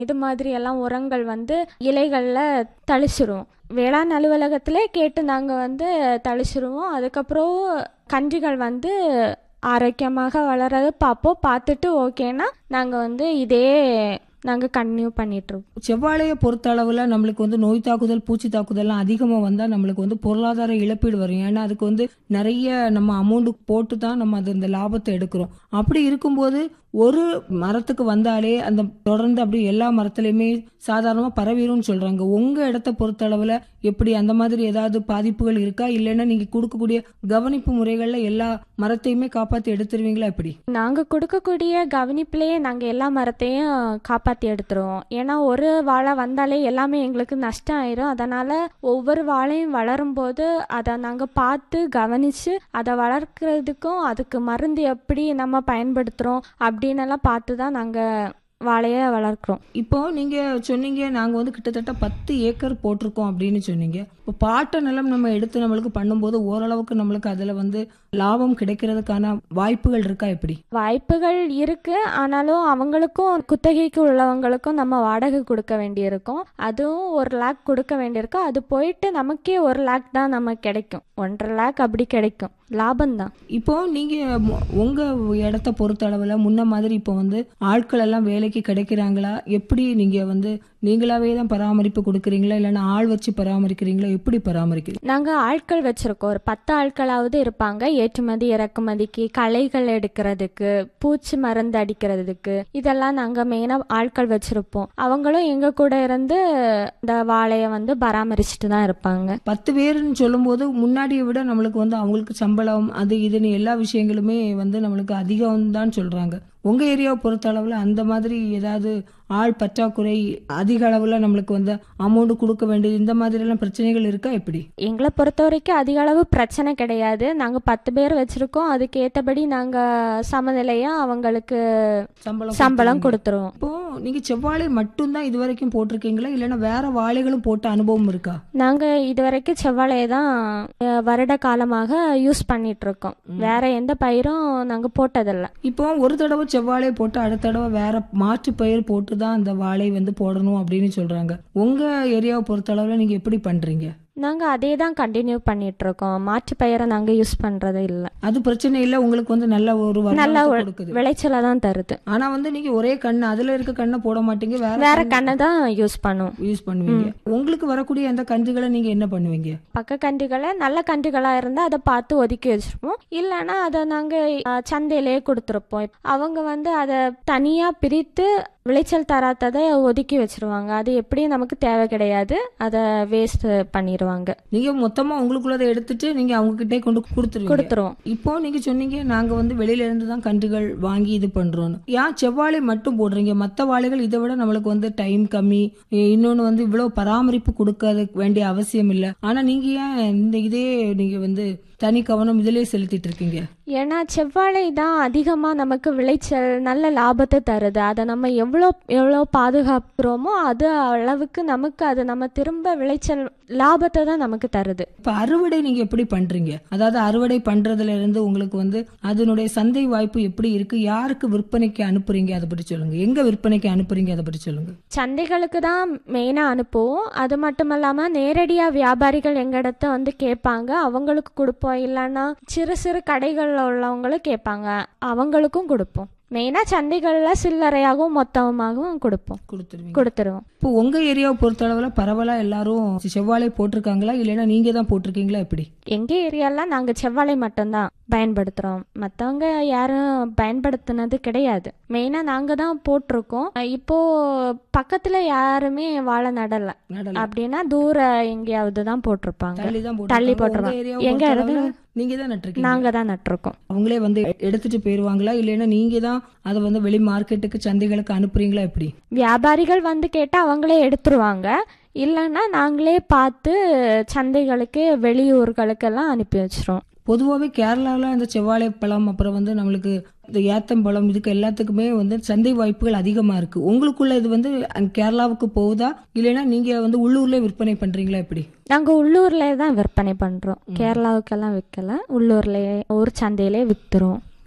இது மாதிரி எல்லாம் உரங்கள் வந்து இலைகளில் தளிச்சிருவோம் வேளாண் அலுவலகத்திலே கேட்டு நாங்கள் வந்து தளிச்சிருவோம் அதுக்கப்புறம் கன்றுகள் வந்து ஆரோக்கியமாக வளரது பார்ப்போம் பார்த்துட்டு ஓகேனா நாங்கள் வந்து இதே நாங்கள் கன்டினியூ பண்ணிகிட்ருக்கோம் செவ்வாழையை பொறுத்த அளவில் நம்மளுக்கு வந்து நோய் தாக்குதல் பூச்சி தாக்குதல்லாம் அதிகமாக வந்தால் நம்மளுக்கு வந்து பொருளாதார இழப்பீடு வரும் ஏன்னா அதுக்கு வந்து நிறைய நம்ம அமௌண்ட் போட்டு தான் நம்ம அது இந்த லாபத்தை எடுக்கிறோம் அப்படி இருக்கும்போது ஒரு மரத்துக்கு வந்தாலே அந்த தொடர்ந்து அப்படி எல்லா மரத்துலையுமே சாதாரணமாக பரவிடும்னு சொல்றாங்க உங்க இடத்த பொறுத்த அளவில் எப்படி அந்த மாதிரி ஏதாவது பாதிப்புகள் இருக்கா இல்லைன்னா நீங்க கொடுக்கக்கூடிய கவனிப்பு முறைகள்ல எல்லா மரத்தையுமே காப்பாத்தி எடுத்துருவீங்களா எப்படி நாங்கள் கொடுக்கக்கூடிய கவனிப்புலேயே நாங்கள் எல்லா மரத்தையும் காப்பாற்றி எடுத்துருவோம் ஏன்னா ஒரு வாழை வந்தாலே எல்லாமே எங்களுக்கு நஷ்டம் ஆயிரும் அதனால் ஒவ்வொரு வாழையும் வளரும்போது அதை நாங்கள் பார்த்து கவனித்து அதை வளர்க்குறதுக்கும் அதுக்கு மருந்து எப்படி நம்ம பயன்படுத்துகிறோம் அப்படின்னு எல்லாம் பார்த்து தான் நாங்கள் வாழையை வளர்க்குறோம் இப்போ நீங்க சொன்னீங்க நாங்க வந்து கிட்டத்தட்ட பத்து ஏக்கர் போட்டிருக்கோம் அப்படின்னு சொன்னீங்க இப்போ பாட்ட நிலம் நம்ம எடுத்து நம்மளுக்கு பண்ணும்போது ஓரளவுக்கு நம்மளுக்கு அதுல வந்து லாபம் கிடைக்கிறதுக்கான வாய்ப்புகள் இருக்கா எப்படி வாய்ப்புகள் இருக்கு ஆனாலும் அவங்களுக்கும் குத்தகைக்கு உள்ளவங்களுக்கும் நம்ம வாடகை கொடுக்க வேண்டியிருக்கும் அதுவும் ஒரு லேக் கொடுக்க வேண்டியிருக்கும் அது போயிட்டு நமக்கே ஒரு லேக் தான் நமக்கு கிடைக்கும் ஒன்றரை லேக் அப்படி கிடைக்கும் லாபம் தான் இப்போ நீங்க மு- உங்க இடத்த பொறுத்த அளவுல முன்ன மாதிரி இப்போ வந்து ஆட்கள் எல்லாம் வேலைக்கு கிடைக்கிறாங்களா எப்படி நீங்க வந்து நீங்களாவே தான் பராமரிப்பு கொடுக்குறீங்களா இல்லைன்னா ஆள் வச்சு பராமரிக்கிறீங்களா எப்படி பராமரிக்கிறீங்க நாங்கள் ஆட்கள் வச்சுருக்கோம் ஒரு பத்து ஆட்களாவது இருப்பாங்க ஏற்றுமதி இறக்குமதிக்கு களைகள் எடுக்கிறதுக்கு பூச்சி மருந்து அடிக்கிறதுக்கு இதெல்லாம் நாங்கள் மெயினாக ஆட்கள் வச்சுருப்போம் அவங்களும் எங்கள் கூட இருந்து இந்த வாழையை வந்து பராமரிச்சுட்டு தான் இருப்பாங்க பத்து பேருன்னு சொல்லும்போது முன்னாடியை விட நம்மளுக்கு வந்து அவங்களுக்கு சம்பளம் அது இதுன்னு எல்லா விஷயங்களுமே வந்து நம்மளுக்கு அதிகம் தான் சொல்றாங்க உங்க ஏரியாவை பொறுத்த அளவுல அந்த மாதிரி ஏதாவது ஆள் பற்றாக்குறை அதிக அளவுல நம்மளுக்கு வந்து அமௌண்ட் கொடுக்க வேண்டியது இந்த மாதிரி எல்லாம் பிரச்சனைகள் இருக்கா எப்படி எங்களை பொறுத்த வரைக்கும் அதிக அளவு பிரச்சனை கிடையாது நாங்கள் பத்து பேர் வச்சுருக்கோம் அதுக்கு ஏற்றபடி நாங்கள் சமநிலையாக அவங்களுக்கு சம்பளம் சம்பளம் கொடுத்துருவீங்க. கொடுத்துருவோம் இப்போ நீங்க செவ்வாழை மட்டும்தான் இது வரைக்கும் போட்டிருக்கீங்களா இல்லைன்னா வேற வாழைகளும் போட்ட அனுபவம் இருக்கா நாங்கள் இது வரைக்கும் செவ்வாழையை தான் அஹ், வருட காலமாக யூஸ் பண்ணிட்டு இருக்கோம் வேற எந்த பயிரும் நாங்கள் போட்டதில்லை இப்போ ஒரு தடவை செவ்வாழை போட்டு அடுத்த தடவை வேற மாற்று பயிர் போட்டு தான் அந்த வாழை வந்து போடணும் அப்படின்னு சொல்றாங்க உங்க ஏரியாவை பொறுத்த அளவுல நீங்க எப்படி பண்றீங்க நாங்கள் அதே தான் கண்டினியூ பண்ணிட்டு இருக்கோம் மாற்று பயிரை நாங்கள் யூஸ் பண்ணுறது இல்லை அது பிரச்சனை இல்ல உங்களுக்கு வந்து நல்ல ஒரு நல்ல வருமானத்தை ஒரு கொடுக்குது விளைச்சலை தான் தருது ஆனா வந்து நீங்க ஒரே கண்ணு அதுல இருக்க கண்ணை போட மாட்டீங்க வேற வேற கண்ணை தான் யூஸ் பண்ணுவோம் யூஸ் பண்ணுவீங்க உங்களுக்கு வரக்கூடிய அந்த கன்றுகளை நீங்க என்ன பண்ணுவீங்க பக்க கன்றுகளை நல்ல கன்றுகளாக இருந்தால் அதை பார்த்து ஒதுக்கி வச்சிருப்போம் இல்லைன்னா அதை நாங்கள் சந்தையிலே கொடுத்துருப்போம் அவங்க வந்து அதை தனியாக பிரித்து விளைச்சல் தராததை ஒதுக்கி வச்சிருவாங்க அது எப்படி நமக்கு தேவை கிடையாது அதை வேஸ்ட் பண்ணிடுவாங்க நீங்க மொத்தமா உங்களுக்குள்ளதை எடுத்துட்டு நீங்க அவங்க கிட்டே கொண்டு கொடுத்துருவீங்க கொடுத்துருவோம் இப்போ நீங்க சொன்னீங்க நாங்க வந்து வெளியில இருந்து தான் கன்றுகள் வாங்கி இது பண்றோம்னு ஏன் செவ்வாழை மட்டும் போடுறீங்க மத்த வாழைகள் இதை விட நம்மளுக்கு வந்து டைம் கம்மி இ- இன்னொன்னு வந்து இவ்வளவு பராமரிப்பு கொடுக்க வேண்டிய அவசியம் இல்ல ஆனா நீங்க ஏன் இந்த இதே நீங்க வந்து தனி கவனம் இதிலே செலுத்திட்டு இருக்கீங்க ஏன்னா செவ்வாழை தான் அதிகமாக நமக்கு விளைச்சல் நல்ல லாபத்தை தருது அதை நம்ம எவ்வளோ எவ்வளோ பாதுகாக்கிறோமோ அது அளவுக்கு நமக்கு அது நம்ம திரும்ப விளைச்சல் லாபத்தை தான் நமக்கு தருது இப்ப அறுவடை நீங்க எப்படி பண்றீங்க அதாவது அறுவடை பண்றதுல இருந்து உங்களுக்கு வந்து அதனுடைய சந்தை வாய்ப்பு எப்படி இருக்கு யாருக்கு விற்பனைக்கு அனுப்புறீங்க அதை பற்றி சொல்லுங்க எங்க விற்பனைக்கு அனுப்புறீங்க அதை பற்றி சொல்லுங்க சந்தைகளுக்கு தான் மெயினாக அனுப்புவோம் அது மட்டும் இல்லாமல் நேரடியாக வியாபாரிகள் எங்கள் இடத்த வந்து கேட்பாங்க அவங்களுக்கு கொடுப்போம் இல்லைன்னா சிறு சிறு கடைகளில் உள்ளவங்களும் கேட்பாங்க அவங்களுக்கும் கொடுப்போம் மெயினாக சந்தைகளில் சில்லறையாகவும் மொத்தமாகவும் கொடுப்போம் கொடுத்துருவீங்க கொடுத்துருவோம் இப்போ உங்க ஏரியாவை பொறுத்தளவுல பரவலா எல்லாரும் செவ்வாழை போட்டிருக்காங்களா இல்லைன்னா நீங்க தான் போட்டிருக்கீங்களா எப்படி எங்கள் ஏரியாலாம் நாங்கள் செவ்வாழை மட்டும்தான் பயன்படுத்துகிறோம் மற்றவங்க யாரும் பயன்படுத்தினது கிடையாது மெயினாக நாங்கள் தான் போட்டிருக்கோம் இப்போ பக்கத்தில் யாருமே வாழை நடலை நடல அப்படின்னா தூர எங்கேயாவது தான் போட்டிருப்பாங்க தள்ளி தான் தள்ளி போட்டிருக்காங்க. உங்க போட்டுருவாங்க. ஏரியாவை எங்க பொறுத்தளவுல இடத்துல? நீங்க தான் நட்டிருக்கீங்க நாங்கள் தான் நட்டிருக்கோம் அவங்களே வந்து எடுத்துட்டு போயிருவாங்களா இல்லைன்னா நீங்க தான் அதை வந்து வெளி மார்க்கெட்டுக்கு சந்தைகளுக்கு அனுப்புறீங்களா எப்படி வியாபாரிகள் வந்து கேட்டால் அவங்களே எடுத்துருவாங்க இல்லைன்னா நாங்களே பார்த்து சந்தைகளுக்கு வெளியூர்களுக்கெல்லாம் அனுப்பி வச்சிருவோம் பொதுவாகவே கேரளாவில் இந்த செவ்வாழை பழம் அப்புறம் வந்து நம்மளுக்கு இந்த ஏத்தம்பழம் இதுக்கு எல்லாத்துக்குமே வந்து சந்தை வாய்ப்புகள் அதிகமாக இருக்கு உங்களுக்குள்ள இது வந்து அங்க கேரளாவுக்கு போகுதா இல்லைன்னா நீங்க வந்து உள்ளூர்ல விற்பனை பண்றீங்களா எப்படி நாங்கள் உள்ளூர்லேயே தான் விற்பனை பண்ணுறோம் கேரளாவுக்கெல்லாம் விற்கல உள்ளூர்லேயே ஊர் சந்தையிலே விற்றுருவோம்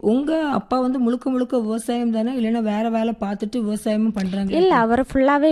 உங்க அப்பா வந்து முழுக்க முழுக்க விவசாயம் தானே இல்லைன்னா வேற வேலை பார்த்துட்டு விவசாயமும் பண்றாங்க இல்லை அவர் ஃபுல்லாகவே